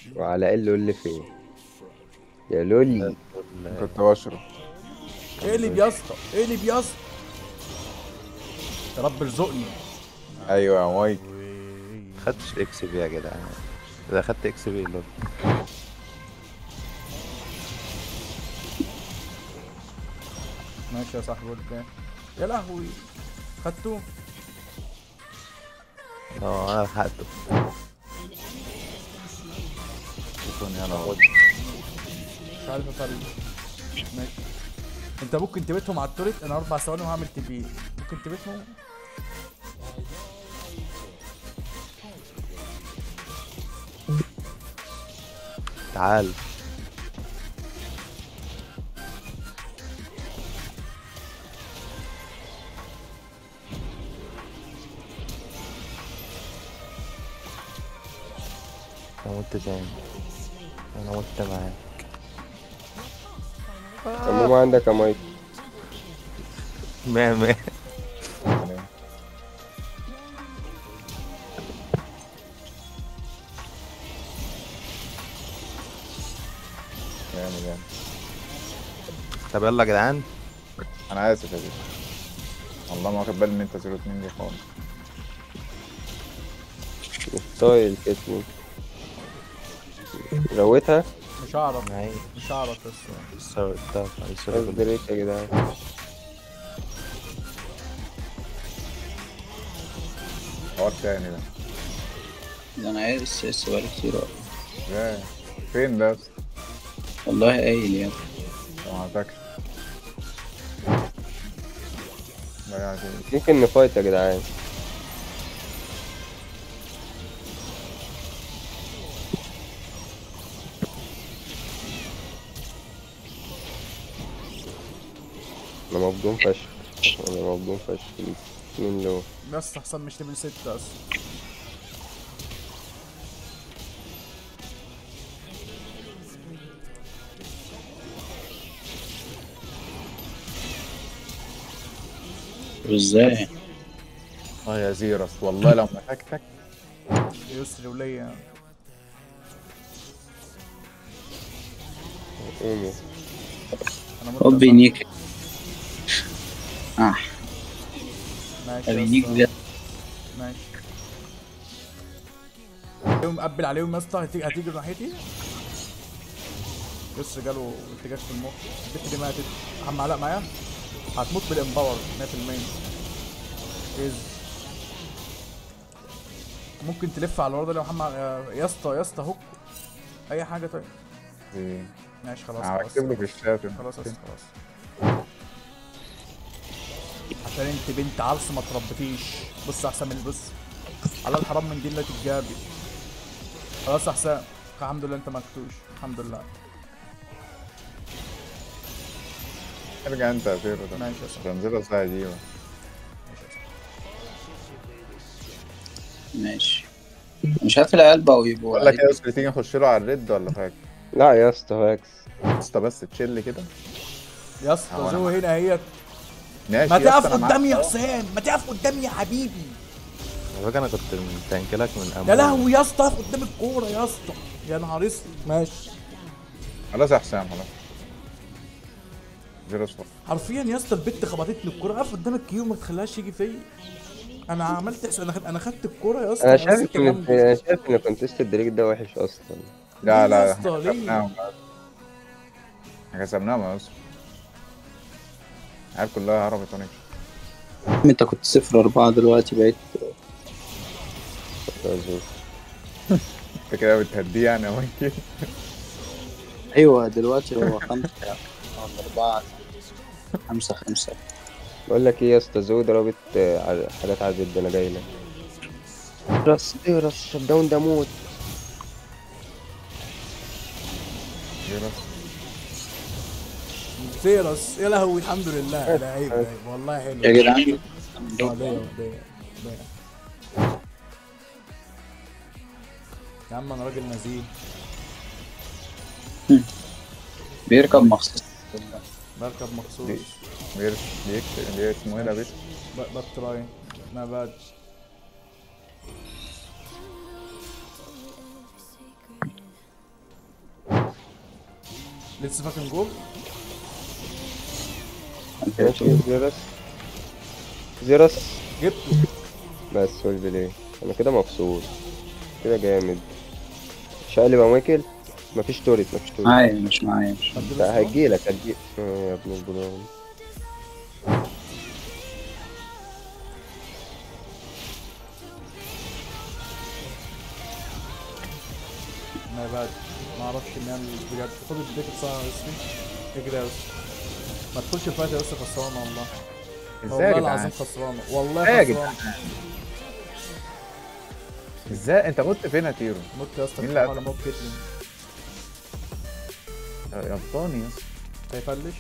وعلى ال اللي فين يا لولي كنت بشرب اقلب يا اسطى اقلب يا اسطى يا رب ارزقني ايوه يا مايك خدتش اكس بي يا جدعان اذا خدت اكس بي لول ماشي يا صاحبي قول تاني يا لهوي خدته اه انا لحقته يكون انا مش عارف اطلع ماشي انت ممكن تبيتهم على التوريت انا اربع ثواني وهعمل تبي ممكن تبيتهم تعال انا وانت تاني انا وانت معاك طب ما عندك يا مايك مية مية جامد يعني طب يلا يا جدعان انا اسف يا باشا والله ما واخد بالي ان انت 02 دي خالص ستايل كتني روتها مش هعرف معايا مش هعرف بس السر الطاقة السر بس دريت يا جدعان حوار تاني ده ده انا عايز اس اس بقالي كتير أوي. ازاي فين ده بس والله قايل يعني ما اعتقدش ضيعت إيه؟ ممكن نفايت يا جدعان انا مبدون فشخ انا مبدون فشخ مين لو بس حسن مش ليفل 6 اصلا ازاي اه يا زيرس والله لو مسكتك يسري وليا قوموا انا مت هوب أصلاً. ينيك اه ماشي يا ينيك اسطى. ده ماشي عليهم مقبل عليهم يا اسطى هتيجي هتيجي ناحيتي بص جاله اتجاه في المخ البت دي ماتت عم علاء معايا هتموت بالامباور 100% إز ممكن تلف على الورده لو محمد يا اسطى يا اسطى هوك اي حاجه طيب دي ماشي خلاص انا خلاص بكتب له في الشات خلاص يا اسطى خلاص عشان انت بنت عرس ما تربتيش بص يا حسام بص على الحرام من دي اللي تتجابي خلاص يا حسام الحمد لله انت ما كتوش الحمد لله ارجع انت يا زيرو ده ماشي يا صاحبي عشان زيرو ساعة دي ماشي يا صاحبي ماشي مش عارف العيال بقوا يبقوا بقول لك ايه يا اسطى تيجي نخش له على الريد ولا فاكر لا يا اسطى هاكس اسطى بس تشيل كده يا اسطى هو أنا زو هنا اهيت ماشي ما يا اسطى تقف أنا معاك. قدامي يا حسام ما تقف قدامي يا حبيبي على فكرة انا كنت متنكلك من يا امون لهوي يا اسطى اقف قدام الكوره يا اسطى يا نهار اسود ماشي خلاص يا حسام خلاص زيرو صفر حرفيا يا اسطى البت خبطتني الكوره اقف قدام الكيو ما تخليهاش يجي فيا انا عملت احسن انا خد... انا خدت الكوره يا اسطى انا يا شايف اسطى ان جنبي. انا شايف ان كونتست الدريك ده وحش اصلا لا ليه يا لا اسطى، احنا ليه؟ كسبناهم احنا كسبناهم يا اسطى العيال كلها هربت ونمشي انت كنت صفر أربعة دلوقتي بقيت انت كده بتهديه يعني يا مايكل ايوه دلوقتي هو خمسة أربعة خمسة خمسة بقول لك ايه يا اسطى زود ضربت آه، ع- حاجات على الزد انا جاي لك راس ايه راس الشت داون ده موت زيرو سيرس يا لهوي الحمد لله لا عيب عيب والله حلو يا جدعان ودية ودية ودية يا عم انا راجل نزيل بيركب مخصوص بركب مخصوص دي. بير بيك بيك اسمه ايه ده بيك ب- بتراي ما بعد لسه فاكر جول ماشي زيرس زيرس جبته بس قول ليه انا كده مبسوط كده جامد شقلب يا مايكل مفيش توريت مفيش توريت معايا مش معايا مش معايا. هديله لا هجيلك هجيلك آه يا ابن البلون ما بعد ما اعرفش نعمل بجد خد الديك بسرعه يا يوسف اجري يا يوسف ما تدخلش الفايت يا يوسف خسرانه والله ازاي يا والله جدعان العظيم خسرانه والله إيه يا خسرانه ازاي انت كنت فين يا تيرو موت يا اسطى مين اللي على موت كيتلين يا ابطاني يا اسطى. هيفلش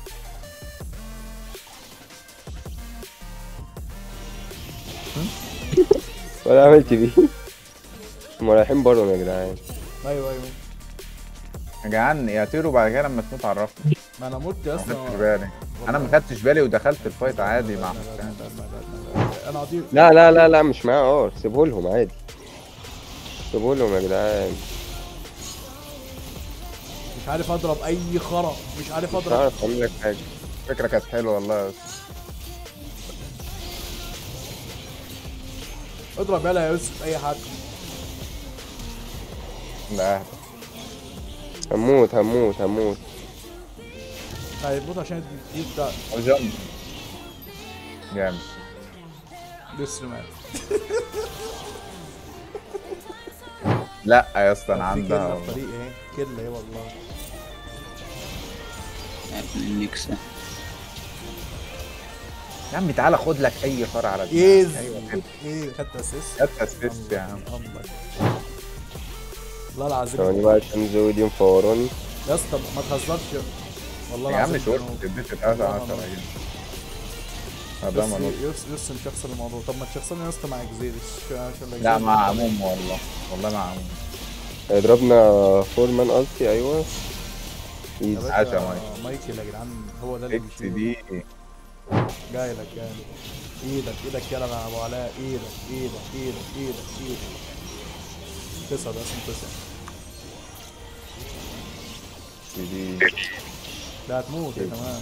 ولا عملت بيه هما رايحين بره يا جدعان ايوه ايوه يا جدعان يا تيرو بعد كده لما تموت عرفني ما انا مت يا ما اسطى خدتش بالي انا ما خدتش بالي ودخلت الفايت عادي مع لا، لا، حسام لا، لا، لا، لا، لا. انا عطيه لا لا لا لا مش معاه اه سيبه لهم عادي سيبه لهم يا جدعان مش عارف اضرب اي خرا مش عارف مش اضرب عارف اعمل لك حاجه الفكره كانت حلوه والله يا اسطى. اضرب يلا يا يوسف اي حد لا اهدى هموت هموت هموت هيموت عشان دي بتاع أو جنب جامد لسه مات لا يا اسطى انا في كده عندها في طريق اهي كده اهي والله يا ابن النكسة يا عم تعالى خد لك اي فرع على دماغك. ايز ايوه كده ايه خدت اسيست هات اسيست يا عم الله والله ثواني العظيم بقى عشان زودي مفوراني يا اسطى ما تهزرش والله يا عم العظيم شورت بنوت. اديت 3 10 والله جنيه هذا يوس منوط يوس يوس مشخصن الموضوع طب ما تشخصني يا اسطى مع اكزيريس عشان لا مع عموم والله والله مع عموم ضربنا فورمان التي ايوه ايزي عاش يا مايك. مايكل يا جدعان هو ده اللي اكس بيشيل. دي جاي لك جاي لك ايدك ايدك يلا يا ابو علاء ايدك ايدك ايدك ايدك ايدك تسعة ده اسمه تسعة دي ده هتموت يا كمان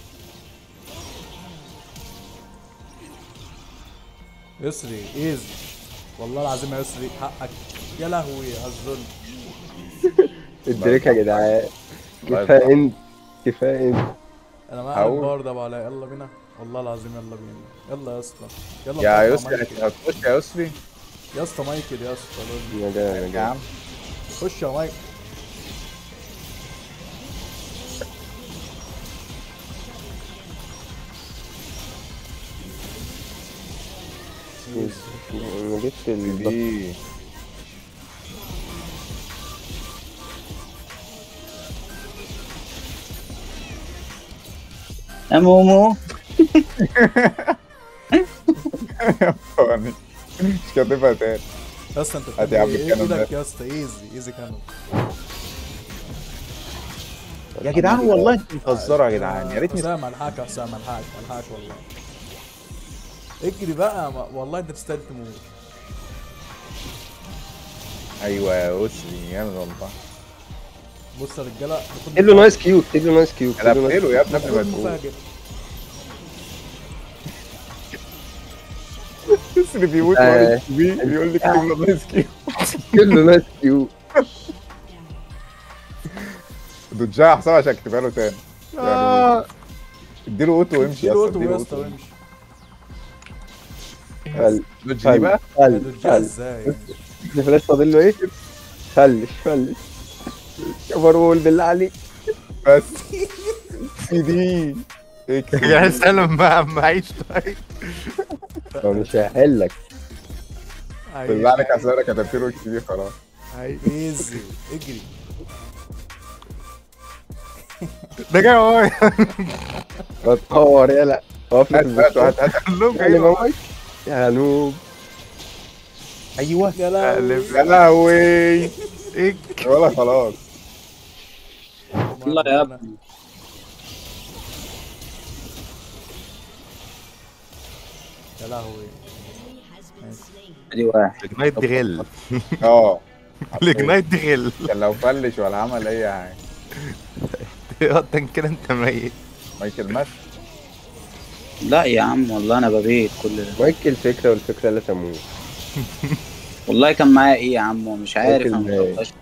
يسري ايزي والله العظيم يا يسري حقك يا لهوي على الظلم الدريك يا جدعان الله كفايه يرحمه. انت كفايه انت انا معاك هقول. البار ده ابو علاء يلا بينا والله العظيم يلا بينا يلا يا اسطى يلا يا نطلع يسري مايكل. هتخش يا يسري يا اسطى مايكل يا اسطى لول. يا جدعان يا يا جدعان عم خش يا مايكل انا جبت ال دي يا مومو فاني مش كاتبها تاني يا اسطى انت هات يا عم بتعمل ايه الكلام ايدك ده. يا اسطى ايزي ايزي كانون يا جدعان والله انتوا بتهزروا يا جدعان يا ريتني حسام الحاج يا حسام الحاج الحاج والله اجري بقى ما- والله انت تستاهل تموت ايوه يا يسري جامد والله بص يا رجاله خد اكتب له نايس كيوب اكتب له نايس كيوب انا اكتب له نايس بقتله يا ابني قبل ما خد تقول مفاجئ يسري بيموت آه. ولا بي بيقول لي اكتب له نايس كيو اكتب له نايس كيوب دوجها حسام عشان اكتبها له تاني يعني اديله اوتو وامشي يا اديله اسطى اوتو اديله يا اسطى اوتو وامشي خل دوج دي خل بقى خل دوجها خل ازاي الفلاش فاضل له ايه؟ خلش خلش كفرول بالله عليك بس سي دي اكس يا سلام ما معيش طيب هو مش هيحلك بالله عليك عشان انا كتبت له اكس دي خلاص ايزي اجري ده جاي ورايا بتطور يلا واقف هات لك هات هات هات كلهم يعني جايين موت يا نوب ايوه يا لهوي يا لهوي ايه ولا خلاص والله يا ابني يا لهوي ادي واحد الجنايت دي غل اه الجنايت دي غل كان لو فلش ولا عمل اي حاجه يقطن كده انت ميت مايكل مات لا يا عم والله انا ببيت كل ده مايكل فكرة والفكرة لا تموت والله كان معايا ايه يا عم ومش عارف انا ممكن- مطلعش.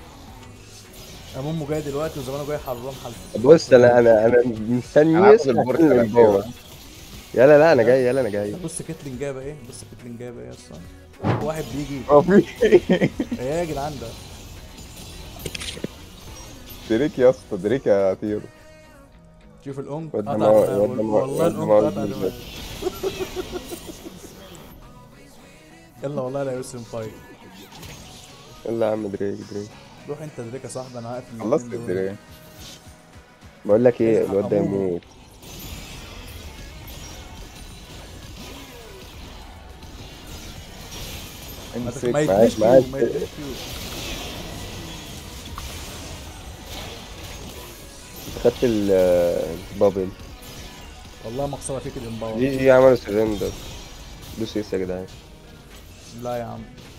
امامه جاي دلوقتي وزمانه جاي حرام حالته بص انا انا انا مستني انا هاخد يصحى البورت عشان ده الباور يلا لا انا جاي يلا انا جاي بص كيتلين جايبه ايه بص كيتلين جايبه ايه اصلا واحد بيجي هو في ايه يا جدعان ده دريك يا اسطى دريك يا تيرو شوف الام وده قطع ما- دماغه. وده ما- والله وده الام ما- قطع دماغه. يلا والله لا يسلم فايت يلا يا عم دريك دريك روح انت دريك يا صاحبي انا هقفل خلصت الاتنين دول. الدريك بقول لك ايه اسمع الواد ده أبوه. يموت ما امسك تت- ما يديش معاك- فيو، ما يديش فيو. انت خدت البابل والله مخسره فيك الامباور جي جي عملوا سرندر دوس يس يا جدعان لا يا عم